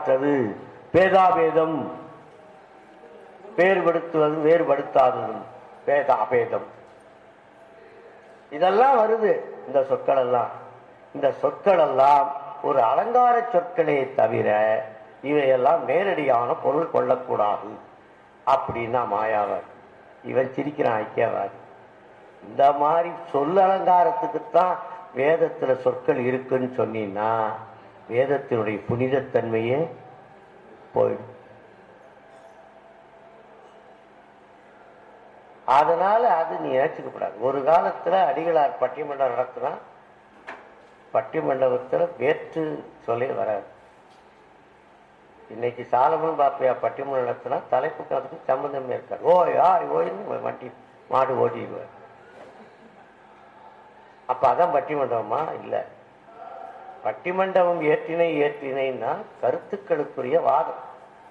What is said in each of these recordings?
வேறுபாடற்றது பேதாபேதம் வேறுபடுத்துவதும் வேறுபடுத்தாததும் பேதாபேதம் இதெல்லாம் வருது இந்த சொற்கள் எல்லாம் இந்த சொற்கள் எல்லாம் ஒரு அலங்கார சொற்களே தவிர இவையெல்லாம் நேரடியான பொருள் கொள்ளக்கூடாது அப்படின்னா மாயாவாதி இவன் சிரிக்கிறான் ஐக்கியவாதி இந்த மாதிரி சொல் அலங்காரத்துக்குத்தான் வேதத்துல சொற்கள் இருக்குன்னு சொன்னீங்கன்னா வேதத்தினுடைய புனிதத்தன்மையே போயிடும் அதனால அது நீ நினைச்சுக்க கூடாது ஒரு காலத்துல அடிகளார் பட்டிமன்றம் நடத்தினா பட்டிமண்டபத்துல வேற்று சொல்லே வராது இன்னைக்கு சாலமன் பாப்பையா பட்டிமன்றம் நடத்தினா தலைப்புக்கு அதுக்கு சம்பந்தமே இருக்காது ஓய் ஆய் ஓய்னு வண்டி மாடு ஓட்டிடுவார் அப்ப அதான் பட்டிமண்டபமா இல்ல பட்டிமண்டபம் ஏற்றினை ஏற்றினைன்னா கருத்துக்களுக்குரிய வாதம்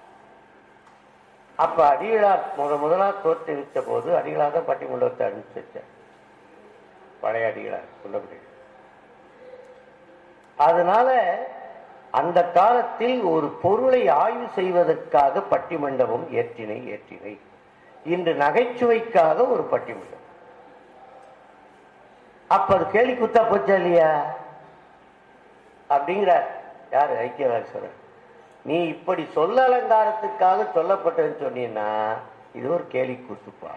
அப்ப அடிகளார் முத முதலா தோற்றுவித்த போது அடிகளார் தான் பட்டிமண்டபத்தை அனுப்பிச்சு வச்சார் பழைய அடிகளார் சொல்லப்படி அதனால அந்த காலத்தில் ஒரு பொருளை ஆய்வு செய்வதற்காக பட்டிமண்டபம் ஏற்றினை ஏற்றினை இன்று நகைச்சுவைக்காக ஒரு பட்டிமண்டபம் அப்ப அது கேலி குத்தா போச்சா இல்லையா அப்படிங்கிறார் யாரு ஐக்கியவாசர் நீ இப்படி சொல்ல அலங்காரத்துக்காக சொல்லப்பட்டதுன்னு சொன்னீங்கன்னா இது ஒரு கேலி கூத்துப்பா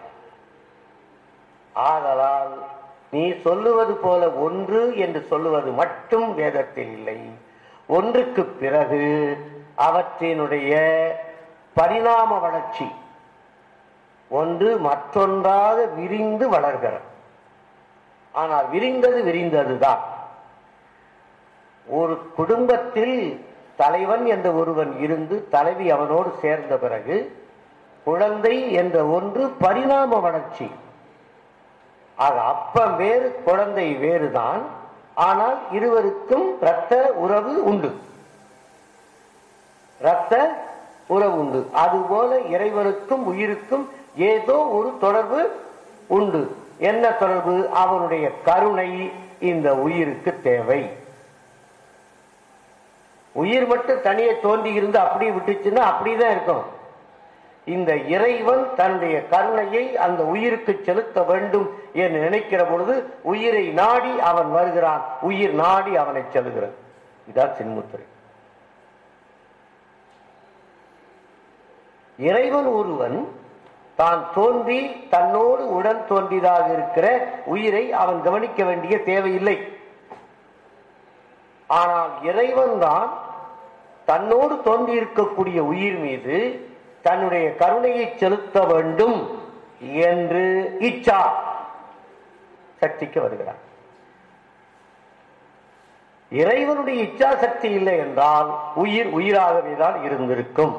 ஆதலால் நீ சொல்லுவது போல ஒன்று என்று சொல்லுவது மட்டும் வேதத்தில் இல்லை ஒன்றுக்கு பிறகு அவற்றினுடைய பரிணாம வளர்ச்சி ஒன்று மற்றொன்றாக விரிந்து வளர்கிறது ஆனால் விரிந்தது விரிந்ததுதான் ஒரு குடும்பத்தில் தலைவன் என்ற ஒருவன் இருந்து தலைவி அவனோடு சேர்ந்த பிறகு குழந்தை என்ற ஒன்று பரிணாம வளர்ச்சி ஆக அப்பம் வேறு குழந்தை வேறுதான் ஆனால் இருவருக்கும் இரத்த உறவு உண்டு இரத்த உறவு உண்டு அதுபோல இறைவனுக்கும் உயிருக்கும் ஏதோ ஒரு தொடர்பு உண்டு என்ன தொடர்பு அவனுடைய கருணை இந்த உயிருக்கு தேவை உயிர் மட்டும் தனியே தோன்றி இருந்து அப்படியே விட்டுச்சுன்னா அப்படிதான் இருக்கும் இந்த இறைவன் தன்னுடைய கருணையை அந்த உயிருக்கு செலுத்த வேண்டும் என்று நினைக்கிற பொழுது உயிரை நாடி அவன் வருகிறான் உயிர் நாடி அவனை செல்கிறான் இதான் சின்முத்திரை இறைவன் ஒருவன் தான் தோன்றி தன்னோடு உடன் தோன்றியதாக இருக்கிற உயிரை அவன் கவனிக்க வேண்டிய தேவையில்லை ஆனால் இறைவன் தான் தன்னோடு தோன்றி இருக்கக்கூடிய உயிர் மீது தன்னுடைய கருணையை செலுத்த வேண்டும் என்று இச்சா சக்திக்கு வருகிறார் இறைவனுடைய இச்சா சக்தி இல்லை என்றால் உயிர் உயிராகவே தான் இருந்திருக்கும்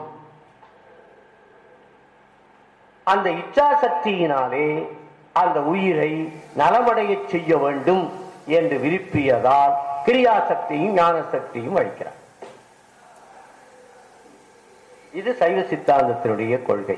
அந்த இச்சா சக்தியினாலே அந்த உயிரை நலமடைய செய்ய வேண்டும் என்று விருப்பியதால் கிரியாசக்தியும் ஞான சக்தியும் அளிக்கிறார் இது சைவ சித்தாந்தத்தினுடைய கொள்கை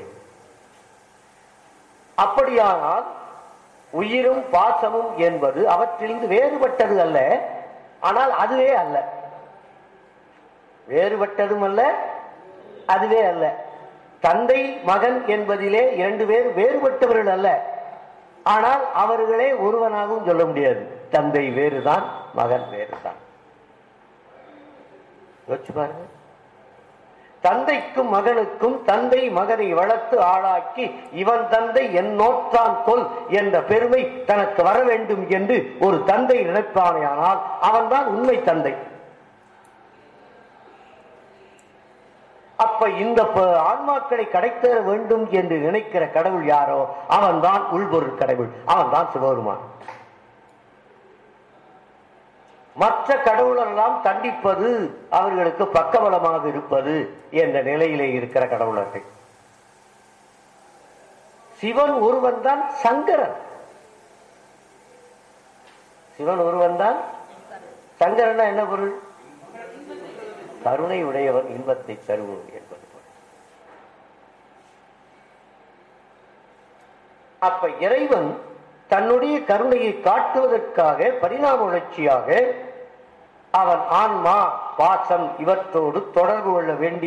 அப்படியானால் உயிரும் பாசமும் என்பது அவற்றிலிருந்து வேறுபட்டது அல்ல ஆனால் அதுவே அல்ல வேறுபட்டதும் அல்ல அதுவே அல்ல தந்தை மகன் என்பதிலே இரண்டு பேர் வேறுபட்டவர்கள் அல்ல ஆனால் அவர்களே ஒருவனாகவும் சொல்ல முடியாது தந்தை வேறுதான் மகன் வேறுதான் யோசிச்சு பாருங்க தந்தைக்கும் மகனுக்கும் தந்தை மகனை வளர்த்து ஆளாக்கி இவன் தந்தை என் நோற்றான் கொல் என்ற பெருமை தனக்கு வர வேண்டும் என்று ஒரு தந்தை நினைப்பானேயானால் அவன்தான் உண்மை தந்தை அப்ப இந்த ப- ஆன்மாக்களை கிடைத்தர வேண்டும் என்று நினைக்கிற கடவுள் யாரோ அவன்தான் உள்பொருள் கடவுள் அவன்தான் சிவபெருமான் மற்ற கடவுளெல்லாம் தண்டிப்பது அவர்களுக்கு பக்கபலமாக இருப்பது என்ற நிலையிலே இருக்கிற கடவுளர்கள் சிவன் ஒருவன் தான் சங்கரன் சிவன் ஒருவன் தான் சங்கரன்னா என்ன பொருள் கருணை உடையவன் இன்பத்தை தருவோம் என்பது பொருள். அப்ப இறைவன் தன்னுடைய கருணையை காட்டுவதற்காக பரிணாம வளர்ச்சியாக அவன் ஆன்மா பாசம் இவற்றோடு தொடர்பு கொள்ள வேண்டி